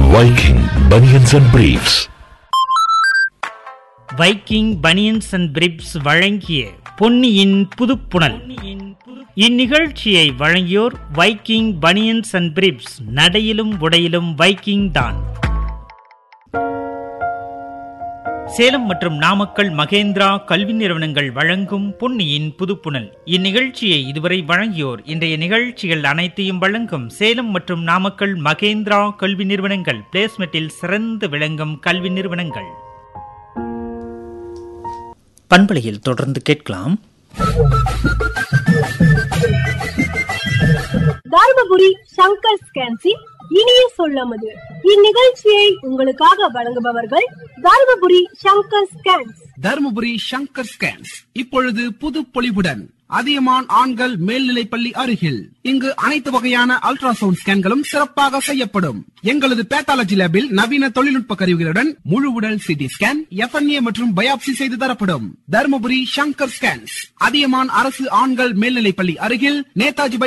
Viking Bunions and Briefs. Viking banians and briefs வழங்கிய பொன்னியின் புதுப்புணல் இந்நிகழ்ச்சியை வழங்கியோர் வைக்கிங் பனியன்ஸ் அண்ட் பிரிப்ஸ் நடையிலும் உடையிலும் வைக்கிங் தான் சேலம் மற்றும் நாமக்கல் மகேந்திரா கல்வி நிறுவனங்கள் வழங்கும் பொன்னியின் புதுப்புணல் இந்நிகழ்ச்சியை இதுவரை வழங்கியோர் இன்றைய நிகழ்ச்சிகள் அனைத்தையும் வழங்கும் சேலம் மற்றும் நாமக்கல் மகேந்திரா கல்வி நிறுவனங்கள் பிளேஸ்மெட்டில் சிறந்து விளங்கும் கல்வி நிறுவனங்கள் பண்பலையில் தொடர்ந்து கேட்கலாம் தர்மபுரி சங்கர் ஸ்கேன்சின் இனிய சொல்லமது இந்நிகழ்ச்சியை உங்களுக்காக வழங்குபவர்கள் தர்மபுரி சங்கர் ஸ்கேன்ஸ் தருமபுரி சங்கர் ஸ்கேன்ஸ் இப்பொழுது புது பொலிவுடன் அதியமான் ஆண்கள் மேல்நிலைப்பள்ளி அருகில் இங்கு அனைத்து வகையான அல்ட்ராசவுண்ட் ஸ்கேன்களும் சிறப்பாக செய்யப்படும் எங்களது பேத்தாலஜி லேபில் நவீன தொழில்நுட்ப கருவிகளுடன் முழு உடல் சிடி ஸ்கேன் எஃப்என்ஏ மற்றும் பயாப்சி செய்து தரப்படும் தருமபுரி சங்கர் ஸ்கேன்ஸ் அதியமான் அரசு ஆண்கள் மேல்நிலைப்பள்ளி அருகில் நேதாஜி